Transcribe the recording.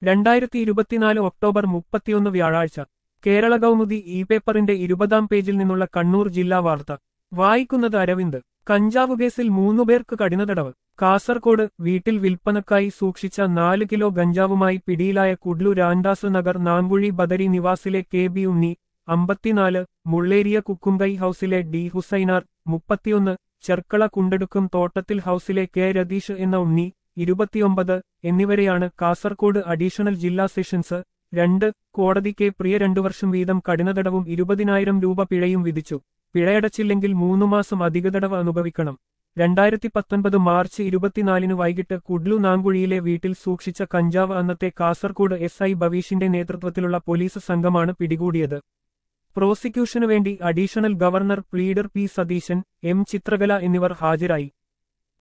രണ്ടായിരത്തി ഇരുപത്തിനാല് ഒക്ടോബർ മുപ്പത്തിയൊന്ന് വ്യാഴാഴ്ച കേരള കൗമുദി ഇ പേപ്പറിന്റെ ഇരുപതാം പേജിൽ നിന്നുള്ള കണ്ണൂർ ജില്ലാ വാർത്ത വായിക്കുന്നത് അരവിന്ദ് കഞ്ചാവ് കേസിൽ മൂന്നുപേർക്ക് കഠിനതടവ് കാസർകോട് വീട്ടിൽ വിൽപ്പനക്കായി സൂക്ഷിച്ച നാല് കിലോ ഗഞ്ചാവുമായി പിടിയിലായ കുഡ്ലു രാംദാസ് നഗർ നാങ്കുഴി ബദരി നിവാസിലെ കെ ബി ഉണ്ണി അമ്പത്തിനാല് മുള്ളേരിയ കുക്കുംകൈ ഹൌസിലെ ഡി ഹുസൈനാർ മുപ്പത്തിയൊന്ന് ചെർക്കള കുണ്ടെടുക്കും തോട്ടത്തിൽ ഹൌസിലെ കെ രതീഷ് എന്ന ഉണ്ണി ഇരുപത്തിയൊമ്പത് എന്നിവരെയാണ് കാസർകോട് അഡീഷണൽ ജില്ലാ സെഷൻസ് രണ്ട് കോടതിക്ക് പ്രിയ രണ്ടു വർഷം വീതം കഠിനതടവും ഇരുപതിനായിരം രൂപ പിഴയും വിധിച്ചു പിഴയടച്ചില്ലെങ്കിൽ മൂന്നു മാസം അധികതടവ് അനുഭവിക്കണം രണ്ടായിരത്തി പത്തൊൻപത് മാർച്ച് ഇരുപത്തിനാലിന് വൈകിട്ട് കുഡ്ലു നാങ്കുഴിയിലെ വീട്ടിൽ സൂക്ഷിച്ച കഞ്ചാവ് അന്നത്തെ കാസർകോട് എസ് ഐ ബവീഷിന്റെ നേതൃത്വത്തിലുള്ള പോലീസ് സംഘമാണ് പിടികൂടിയത് പ്രോസിക്യൂഷനു വേണ്ടി additional governor pleader P Satheesan M Chithrakala എന്നിവർ ഹാജരായി